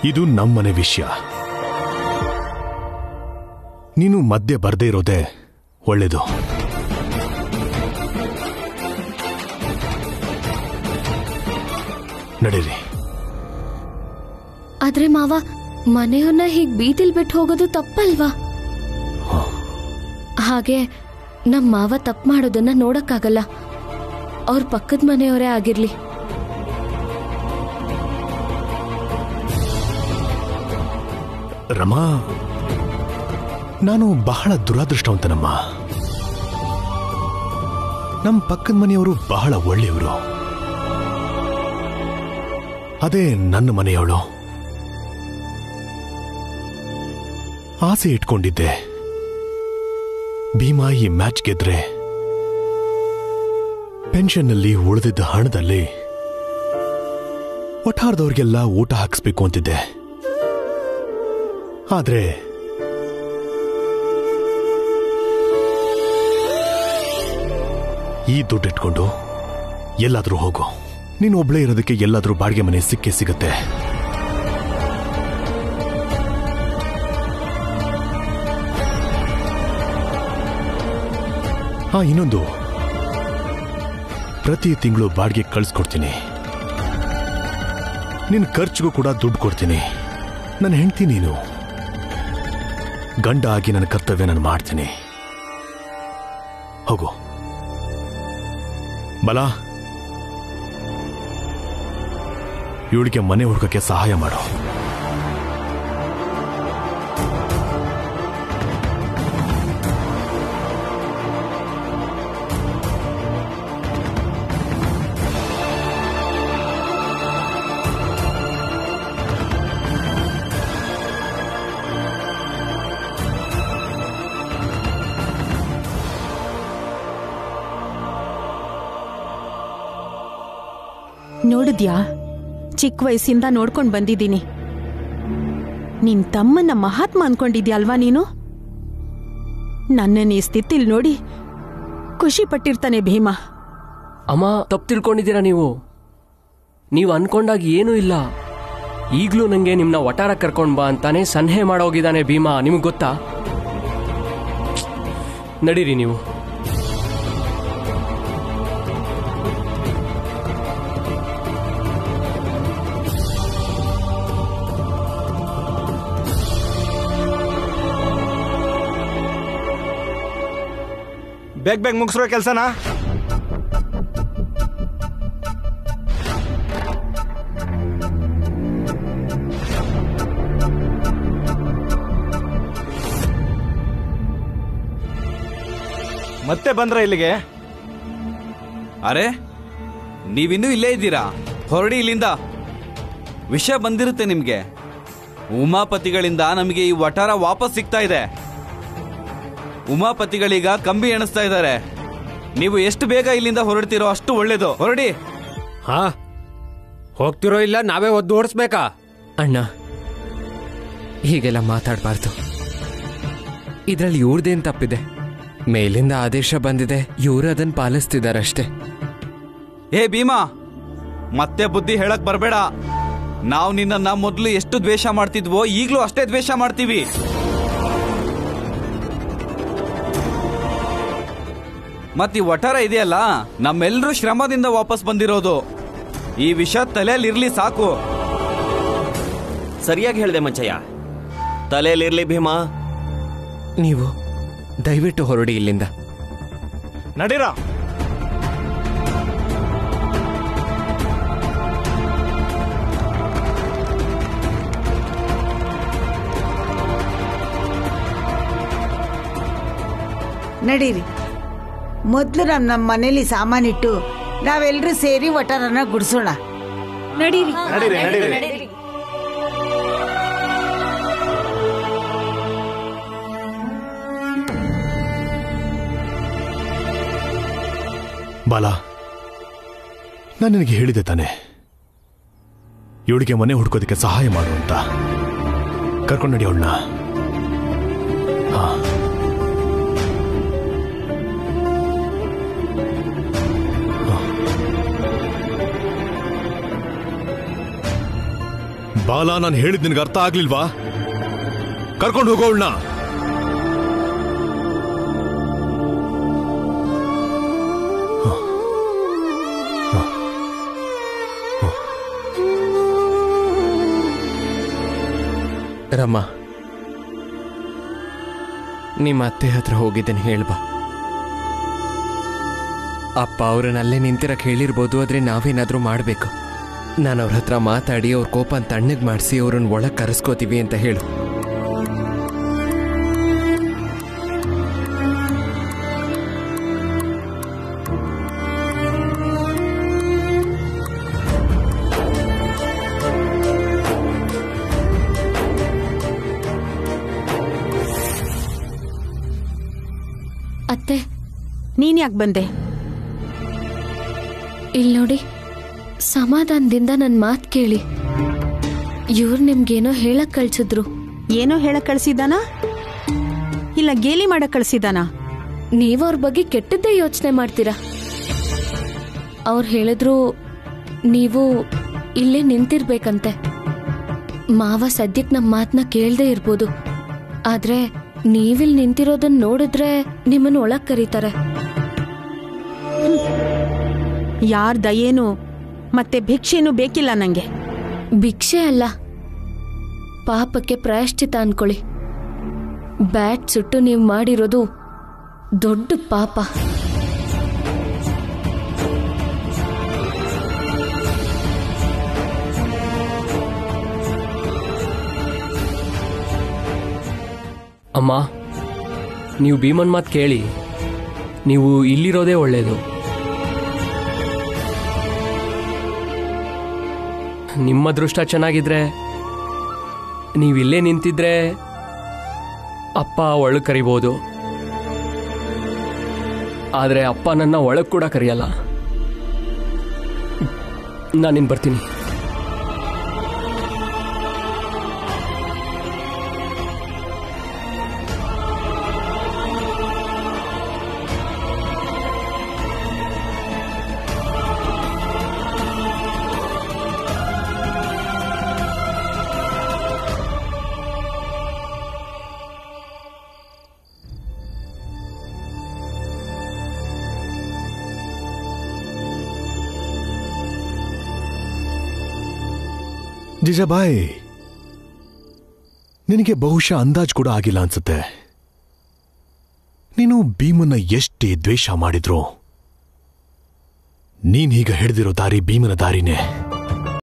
ಇದು ನಮ್ಮನೆ ವಿಷಯ ನೀನು ಮಧ್ಯೆ ಬರ್ದೇ ಇರೋದೇ ಒಳ್ಳೇದು ನಡೀರಿ ಆದ್ರೆ ಮಾವ ಮನೆಯವ್ರನ್ನ ಹೀಗ್ ಬೀದಿಲ್ ಬಿಟ್ಟು ಹೋಗೋದು ತಪ್ಪಲ್ವಾ ಹಾಗೆ ನಮ್ ಮಾವ ತಪ್ಪು ಮಾಡೋದನ್ನ ನೋಡಕ್ಕಾಗಲ್ಲ ಅವ್ರ ಪಕ್ಕದ ಮನೆಯವರೇ ಆಗಿರ್ಲಿ ರಮಾ ನಾನು ಬಹಳ ದುರಾದೃಷ್ಟವಂತನಮ್ಮ ನಮ್ಮ ಪಕ್ಕದ ಮನೆಯವರು ಬಹಳ ಒಳ್ಳೆಯವರು ಅದೇ ನನ್ನ ಮನೆಯವಳು ಆಸೆ ಇಟ್ಕೊಂಡಿದ್ದೆ ಭೀಮಾ ಈ ಮ್ಯಾಚ್ ಗೆದ್ರೆ ಪೆನ್ಷನ್ನಲ್ಲಿ ಉಳಿದಿದ್ದ ಹಣದಲ್ಲಿ ಒಟ್ಟಾರದವ್ರಿಗೆಲ್ಲ ಊಟ ಹಾಕಿಸ್ಬೇಕು ಅಂತಿದ್ದೆ ಆದ್ರೆ ಈ ದುಡ್ಡು ಇಟ್ಕೊಂಡು ಎಲ್ಲಾದ್ರೂ ಹೋಗು ನೀನು ಒಬ್ಳೇ ಇರೋದಕ್ಕೆ ಎಲ್ಲಾದ್ರೂ ಬಾಡಿಗೆ ಮನೆ ಸಿಕ್ಕೇ ಸಿಗತ್ತೆ ಹಾ ಇನ್ನೊಂದು ಪ್ರತಿ ತಿಂಗಳು ಬಾಡಿಗೆ ಕಳಿಸ್ಕೊಡ್ತೀನಿ ನಿನ್ ಖರ್ಚಿಗೂ ಕೂಡ ದುಡ್ಡು ಕೊಡ್ತೀನಿ ನನ್ನ ಹೆಂಡ್ತಿ ನೀನು ಗಂಡ ಆಗಿ ನನ್ನ ಕರ್ತವ್ಯ ನಾನು ಮಾಡ್ತೀನಿ ಹೋಗು ಬಲ ಇವಳಿಗೆ ಮನೆ ಹುಡುಕಕ್ಕೆ ಸಹಾಯ ಮಾಡು ನೋಡಿದ್ಯಾ ಚಿಕ್ಕ ವಯಸ್ಸಿಂದ ನೋಡ್ಕೊಂಡ್ ಬಂದಿದ್ದೀನಿ ನಿನ್ ತಮ್ಮನ್ನ ಮಹಾತ್ಮ ಅನ್ಕೊಂಡಿದ್ಯಲ್ವಾ ನೀನು ನನ್ನನ್ನ ಈ ಸ್ಥಿತಿಲ್ ನೋಡಿ ಖುಷಿ ಪಟ್ಟಿರ್ತಾನೆ ಭೀಮಾ ಅಮ್ಮ ತಪ್ಪು ತಿಳ್ಕೊಂಡಿದ್ದೀರಾ ನೀವು ನೀವು ಅನ್ಕೊಂಡಾಗ ಏನೂ ಇಲ್ಲ ಈಗಲೂ ನಂಗೆ ನಿಮ್ನ ಒಟಾರ ಕರ್ಕೊಂಡ್ ಬಾ ಅಂತಾನೆ ಸನ್ಹೆ ಮಾಡೋಗಿದ್ದಾನೆ ಭೀಮಾ ನಿಮಗೆ ಗೊತ್ತಾ ನಡೀರಿ ನೀವು ಬೇಗ ಬೇಗ ಮುಗಿಸ್ರೋ ಕೆಲಸನ ಮತ್ತೆ ಬಂದ್ರ ಇಲ್ಲಿಗೆ ಅರೆ ನೀವಿನ್ನೂ ಇಲ್ಲೇ ಇದ್ದೀರಾ ಹೊರಡಿ ಇಲ್ಲಿಂದ ವಿಷಯ ಬಂದಿರುತ್ತೆ ನಿಮ್ಗೆ ಉಮಾಪತಿಗಳಿಂದ ನಮಗೆ ಈ ವಟಾರ ವಾಪಸ್ ಸಿಗ್ತಾ ಇದೆ ಉಮಾಪತಿಗಳೀಗ ಕಂಬಿ ಎಣಿಸ್ತಾ ಇದ್ದಾರೆ ನೀವು ಎಷ್ಟು ಬೇಗ ಇಲ್ಲಿಂದ ಹೊರಡ್ತೀರೋ ಅಷ್ಟು ಒಳ್ಳೇದು ಹೊರಡಿ ಹಾ ಹೋಗ್ತಿರೋ ಇಲ್ಲ ನಾವೇ ಒದ್ದು ಓಡಿಸ್ಬೇಕಾ ಅಣ್ಣ ಹೀಗೆಲ್ಲ ಮಾತಾಡಬಾರ್ದು ಇದ್ರಲ್ಲಿ ಇವ್ರದೇನ್ ತಪ್ಪಿದೆ ಮೇಲಿಂದ ಆದೇಶ ಬಂದಿದೆ ಇವ್ರು ಅದನ್ನ ಪಾಲಿಸ್ತಿದಾರಷ್ಟೇ ಹೇ ಭೀಮಾ ಮತ್ತೆ ಬುದ್ಧಿ ಹೇಳಕ್ ಬರಬೇಡ ನಾವು ನಿನ್ನನ್ನ ಮೊದಲು ಎಷ್ಟು ದ್ವೇಷ ಮಾಡ್ತಿದ್ವೋ ಈಗಲೂ ಅಷ್ಟೇ ದ್ವೇಷ ಮಾಡ್ತೀವಿ ಮತ್ ಈ ವಟಾರ ಇದೆಯಲ್ಲ ನಮ್ಮೆಲ್ಲರೂ ಶ್ರಮದಿಂದ ವಾಪಸ್ ಬಂದಿರೋದು ಈ ವಿಷಯ ತಲೆಯಲ್ಲಿರ್ಲಿ ಸಾಕು ಸರಿಯಾಗಿ ಹೇಳಿದೆ ಮಂಚಯ್ಯ ತಲೆಯಲ್ಲಿರ್ಲಿ ಭೀಮಾ ನೀವು ದಯವಿಟ್ಟು ಹೊರಡಿ ಇಲ್ಲಿಂದ ನಡೀರಾ ನಡೀರಿ ಮೊದಲು ನಮ್ಮ ನಮ್ಮ ಮನೇಲಿ ಸಾಮಾನಿಟ್ಟು ನಾವೆಲ್ಲರೂ ಸೇರಿ ಒಟಾರನ ಗುಡಿಸೋಣ ನಡೀರಿ ನಡೀರಿ ನಡೀರಿ ಬಾಲ ನಾನು ನಿನಗೆ ಹೇಳಿದೆ ತಾನೆ ಇವಳಿಗೆ ಮನೆ ಹುಡ್ಕೋದಕ್ಕೆ ಸಹಾಯ ಮಾಡು ಅಂತ ಕರ್ಕೊಂಡು ನಡಿ ಅವಳನ್ನ ಹಾ ಬಾಲ ನಾನು ಹೇಳಿದ್ ನಿನ್ಗೆ ಅರ್ಥ ಆಗ್ಲಿಲ್ವಾ ಕರ್ಕೊಂಡು ಹೋಗೋಳ್ನ ರಮ್ಮ ನಿಮ್ಮ ಅತ್ತೆ ಹತ್ರ ಹೋಗಿದ್ದೇನೆ ಹೇಳ್ಬಾ ಅಪ್ಪ ಅವ್ರನ್ನ ಅಲ್ಲೇ ನಿಂತಿರಕ್ ಹೇಳಿರ್ಬೋದು ಆದ್ರೆ ನಾವೇನಾದ್ರೂ ಮಾಡಬೇಕು ನಾನು ಅವ್ರ ಹತ್ರ ಮಾತಾಡಿ ಅವ್ರ ಕೋಪ ತಣ್ಣಗೆ ಮಾಡಿಸಿ ಅವ್ರನ್ನ ಒಳಗೆ ಕರೆಸ್ಕೋತೀವಿ ಅಂತ ಹೇಳು ಅತ್ತೆ ನೀನ್ ಯಾಕೆ ಬಂದೆ ಇಲ್ಲಿ ನೋಡಿ ಸಮಾಧಾನದಿಂದ ನನ್ನ ಮಾತು ಕೇಳಿ ಇವ್ರು ನಿಮ್ಗೇನೋ ಹೇಳಕ್ ಕಳ್ಸಿದ್ರು ಏನೋ ಹೇಳಕ್ ಕಳ್ಸಿದಾನ ಇಲ್ಲ ಗೇಲಿ ಮಾಡಕ್ ಕಳ್ಸಿದಾನ ನೀವು ಅವ್ರ ಬಗ್ಗೆ ಕೆಟ್ಟದ್ದೇ ಯೋಚನೆ ಮಾಡ್ತೀರಾ ಅವ್ರು ಹೇಳಿದ್ರು ನೀವು ಇಲ್ಲೇ ನಿಂತಿರ್ಬೇಕಂತೆ ಮಾವ ಸದ್ಯಕ್ ನಮ್ಮ ಮಾತನ್ನ ಕೇಳ್ದೇ ಇರ್ಬೋದು ಆದ್ರೆ ನೀವಿಲ್ ನಿಂತಿರೋದನ್ನ ನೋಡಿದ್ರೆ ನಿಮ್ಮನ್ನ ಒಳಗ್ ಕರೀತಾರೆ ಯಾರ್ ದಯೇನು ಮತ್ತೆ ಭಿಕ್ಷೆನೂ ಬೇಕಿಲ್ಲ ನಂಗೆ ಭಿಕ್ಷೆ ಅಲ್ಲ ಪಾಪಕ್ಕೆ ಪ್ರಾಯಶ್ಚಿತ ಅನ್ಕೊಳ್ಳಿ ಬ್ಯಾಟ್ ಸುಟ್ಟು ನೀವು ಮಾಡಿರೋದು ದೊಡ್ಡ ಪಾಪ ಅಮ್ಮ ನೀವು ಭೀಮನ್ ಮಾತು ಕೇಳಿ ನೀವು ಇಲ್ಲಿರೋದೇ ಒಳ್ಳೆಯದು ನಿಮ್ಮ ಅದೃಷ್ಟ ಚೆನ್ನಾಗಿದ್ರೆ ನೀವು ಇಲ್ಲೇ ನಿಂತಿದ್ರೆ ಅಪ್ಪ ಒಳಗೆ ಕರಿಬೋದು ಆದರೆ ಅಪ್ಪ ನನ್ನ ಒಳಗೆ ಕೂಡ ಕರೆಯಲ್ಲ ನಾನಿನ್ ಬರ್ತೀನಿ ಜಿಜಾಬಾಯ್ ನಿನಗೆ ಬಹುಶಃ ಅಂದಾಜ್ ಕೂಡ ಆಗಿಲ್ಲ ಅನ್ಸುತ್ತೆ ನೀನು ಭೀಮನ ಎಷ್ಟೇ ದ್ವೇಷ ಮಾಡಿದ್ರು ನೀನ್ ಹೀಗ ಹಿಡಿದಿರೋ ದಾರಿ ಭೀಮನ ದಾರಿನೇ